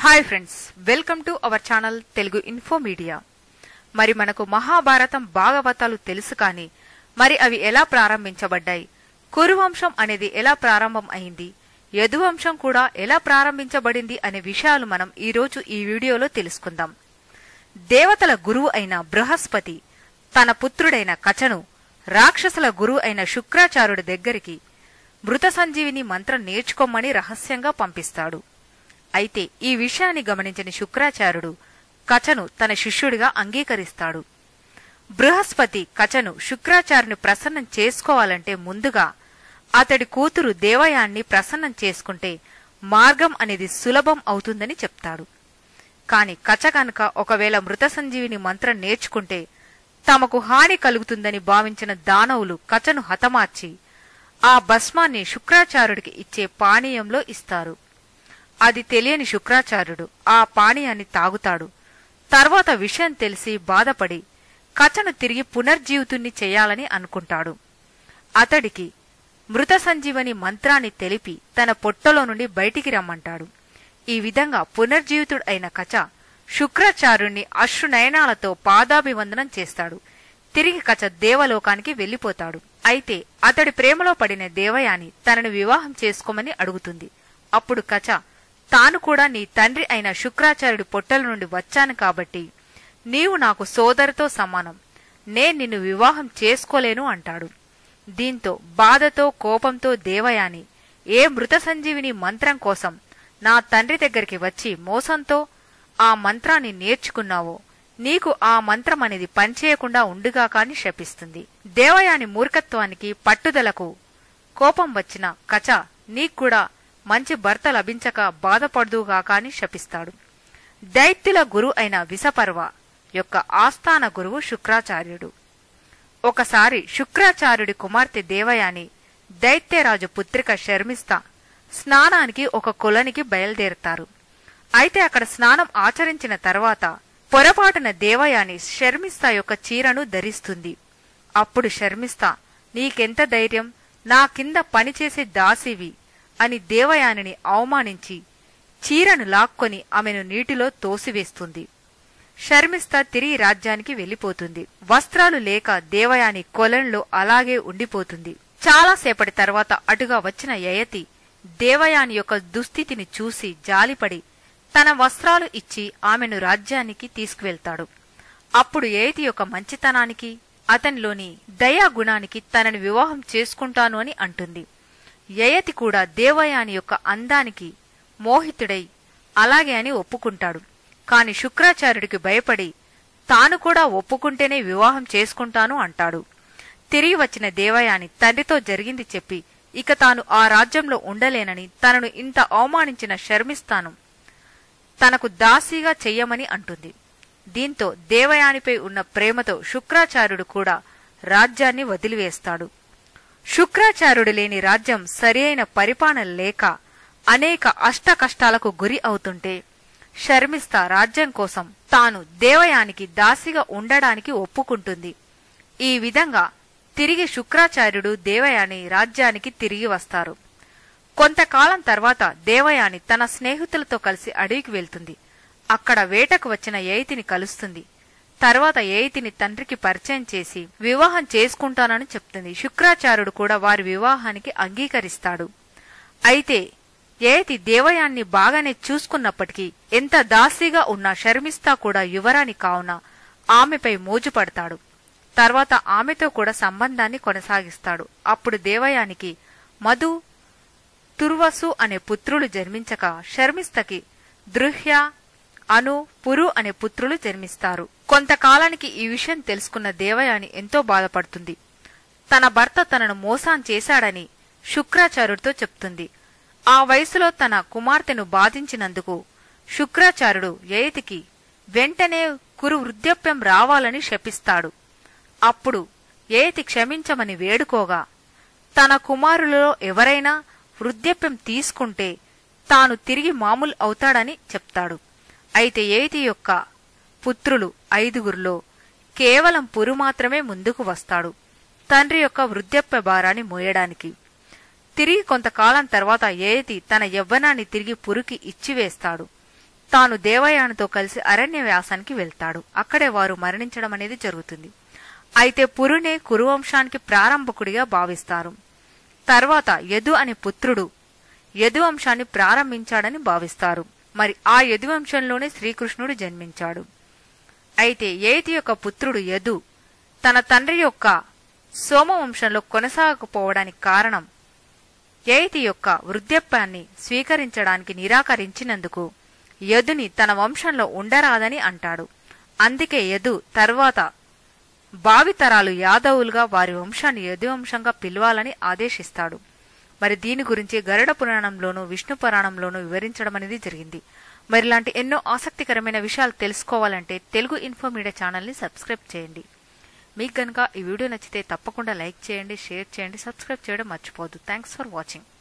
hi friends welcome to our channel Telugu info media మరి మనకు మహాభారతం భాగవతాలు తెలుసు కానీ మరి అవి ఎలా ప్రారంభించబడ్డాయి కురువంశం అనేది ఎలా ప్రారంభం అయింది యదువంశం కూడా ఎలా ప్రారంభించబడింది అనే విషయాలు మనం ఈ రోజు ఈ వీడియోలో తెలుసుకుందాం దేవతల గురువు అయిన బృహస్పతి తన పుత్రుడైన కచను రాక్షసుల గురువు అయిన శుక్రాచార్యుడి దగ్గరికి మృత సంజీవిని మంత్రం నేర్చుకోమని రహస్యంగా పంపిస్తాడు అయితే ఈ విషయాన్ని గమనించిన శుక్రాచార్యుడు కచను తన శిష్యుడిగా అంగీకరిస్తాడు బృహస్పతి కచను శుక్రాచార్యుని ప్రసన్నం చేసుకోవాలంటే ముందుగా అతడి కూతురు దేవయాన్ని ప్రసన్నం చేసుకుంటే మార్గం అనేది సులభం అవుతుందని చెప్తాడు కాని కచ కనుక ఒకవేళ మృత సంజీవిని మంత్రం నేర్చుకుంటే తమకు హాని కలుగుతుందని భావించిన దానవులు కచను హతమార్చి ఆ భస్మాన్ని శుక్రాచార్యుడికి ఇచ్చే పానీయంలో ఇస్తారు అది తెలియని శుక్రాచార్యుడు ఆ పానీయాన్ని తాగుతాడు తర్వాత విషయం తెలిసి బాధపడి కచను తిరిగి పునర్జీవితుణ్ణి చేయాలని అనుకుంటాడు అతడికి మృత సంజీవని మంత్రాన్ని తెలిపి తన పొట్టలో నుండి బయటికి రమ్మంటాడు ఈ విధంగా పునర్జీవితుడు అయిన కచ శుక్రాచార్యుణ్ణి అశ్రునయనాలతో పాదాభివందనం చేస్తాడు తిరిగి కచ దేవలోకానికి వెళ్లిపోతాడు అయితే అతడి ప్రేమలో పడిన దేవయాని తనను వివాహం చేసుకోమని అడుగుతుంది అప్పుడు కచ తాను కూడా నీ తండ్రి అయిన శుక్రాచార్యుడి పొట్టల నుండి వచ్చాను కాబట్టి నీవు నాకు సోదరితో సమానం నేను నిన్ను వివాహం చేసుకోలేను అంటాడు దీంతో బాధతో కోపంతో దేవయాని ఏ మృత సంజీవిని మంత్రం కోసం నా తండ్రి దగ్గరికి వచ్చి మోసంతో ఆ మంత్రాన్ని నేర్చుకున్నావో నీకు ఆ మంత్రం అనేది పనిచేయకుండా ఉండుగా కాని శపిస్తుంది దేవయాని మూర్ఖత్వానికి పట్టుదలకు కోపం వచ్చిన కచ నీక్కూడా మంచి భర్త లభించక బాధపడుదుగా కాని శపిస్తాడు దైత్యుల గురు అయిన విసపర్వ యొక్క ఆస్థాన గురువు శుక్రాచార్యుడు ఒకసారి శుక్రాచార్యుడి కుమార్తె దేవయాని దైత్యరాజు పుత్రిక శర్మిస్త స్నానానికి ఒక కొలనికి బయలుదేరతారు అయితే అక్కడ స్నానం ఆచరించిన తర్వాత పొరపాటున దేవయాని శర్మిస్త యొక్క చీరను ధరిస్తుంది అప్పుడు శర్మిస్త నీకెంత ధైర్యం నా కింద పనిచేసే దాసివి అని దేవయానిని అవమానించి చీరను లాక్కొని ఆమెను నీటిలో తోసివేస్తుంది శర్మిస్త తిరిగి రాజ్యానికి వెళ్లిపోతుంది వస్త్రాలు లేక దేవయాని కొలంలో అలాగే ఉండిపోతుంది చాలాసేపటి తర్వాత అటుగా వచ్చిన యయతి దేవయాని యొక్క దుస్థితిని చూసి జాలిపడి తన వస్త్రాలు ఇచ్చి ఆమెను రాజ్యానికి తీసుకువెళ్తాడు అప్పుడు యయతి యొక్క మంచితనానికి అతనిలోని దయా గుణానికి తనని వివాహం చేసుకుంటాను అని అంటుంది యయతి కూడా దేవయాని యొక్క అందానికి మోహితుడై అలాగే అని ఒప్పుకుంటాడు కాని శుక్రాచార్యుడికి భయపడి తాను కూడా ఒప్పుకుంటేనే వివాహం చేసుకుంటాను అంటాడు తిరిగి వచ్చిన దేవయాని తండ్రితో జరిగింది చెప్పి ఇక తాను ఆ రాజ్యంలో ఉండలేనని తనను ఇంత అవమానించిన శర్మిస్తాను తనకు దాసీగా చెయ్యమని అంటుంది దీంతో దేవయానిపై ఉన్న ప్రేమతో శుక్రాచార్యుడు కూడా రాజ్యాన్ని వదిలివేస్తాడు శుక్రాచార్యుడు లేని రాజ్యం సరియైన పరిపాలన లేక అనేక అష్ట కష్టాలకు గురి అవుతుంటే శర్మిస్త రాజ్యం కోసం తాను దేవయానికి దాసిగా ఉండడానికి ఒప్పుకుంటుంది ఈ విధంగా తిరిగి శుక్రాచార్యుడు దేవయాని రాజ్యానికి తిరిగి వస్తారు కొంతకాలం తర్వాత దేవయాని తన స్నేహితులతో కలిసి అడవికి వెళ్తుంది అక్కడ వేటకు వచ్చిన యయితిని కలుస్తుంది తర్వాత యయితిని తండ్రికి పరిచయం చేసి వివాహం చేసుకుంటానని చెప్తుంది శుక్రాచార్యుడు కూడా వారి వివాహానికి అంగీకరిస్తాడు అయితే యయతి దేవయాన్ని బాగానే చూసుకున్నప్పటికీ ఎంత దాసీగా ఉన్న శర్మిస్తా కూడా యువరాని కావున ఆమెపై మోజుపడతాడు తర్వాత ఆమెతో కూడా సంబంధాన్ని కొనసాగిస్తాడు అప్పుడు దేవయానికి మధు తుర్వసు అనే పుత్రులు జన్మించక శర్మిస్తకి దృహ్య అను పురు అనే పుత్రులు జన్మిస్తారు కొంతకాలానికి ఈ విషయం తెలుసుకున్న దేవయాని ఎంతో బాధపడుతుంది తన భర్త తనను మోసం చేశాడని శుక్రాచార్యుడితో చెప్తుంది ఆ వయసులో తన కుమార్తెను బాధించినందుకు శుక్రాచార్యుడు యయతికి వెంటనే కురు వృద్ధాప్యం రావాలని శపిస్తాడు అప్పుడు యయతి క్షమించమని వేడుకోగా తన కుమారులలో ఎవరైనా వృద్ధాప్యం తీసుకుంటే తాను తిరిగి మామూలు అవుతాడని చెప్తాడు అయితే యయతి యొక్క పుత్రులు ఐదుగురిలో కేవలం పురు మాత్రమే ముందుకు వస్తాడు తండ్రి యొక్క వృద్ధాప్య భారాన్ని మోయడానికి తిరిగి కొంతకాలం తర్వాత యయతి తన యవ్వనాన్ని తిరిగి పురికి ఇచ్చివేస్తాడు తాను దేవయానితో కలిసి అరణ్య వ్యాసానికి వెళ్తాడు అక్కడే వారు మరణించడం అనేది జరుగుతుంది అయితే పురునే కురువంశానికి ప్రారంభకుడిగా భావిస్తారు తర్వాత యదు అనే పుత్రుడు యదువంశాన్ని ప్రారంభించాడని భావిస్తారు మరి ఆ యదువంశంలోనే శ్రీకృష్ణుడు జన్మించాడు అయితే ఏతి యొక్క పుత్రుడు యదు తన తండ్రి యొక్క సోమవంశంలో కొనసాగకపోవడానికి కారణం యైతి యొక్క వృద్ధాప్యాన్ని స్వీకరించడానికి నిరాకరించినందుకు యదుని తన వంశంలో ఉండరాదని అంటాడు అందుకే యదు తర్వాత భావితరాలు యాదవులుగా వారి వంశాన్ని యదువంశంగా పిలవాలని ఆదేశిస్తాడు మరి దీని గురించి గరుడ పురాణంలోనూ విష్ణు పురాణంలోనూ వివరించడం అనేది జరిగింది మరి ఇలాంటి ఎన్నో ఆసక్తికరమైన విషయాలు తెలుసుకోవాలంటే తెలుగు ఇన్ఫో మీడియా ఛానల్ని సబ్స్క్రైబ్ చేయండి మీకు కనుక ఈ వీడియో నచ్చితే తప్పకుండా లైక్ చేయండి షేర్ చేయండి సబ్స్క్రైబ్ చేయడం మర్చిపోవద్దు థ్యాంక్స్ ఫర్ వాచింగ్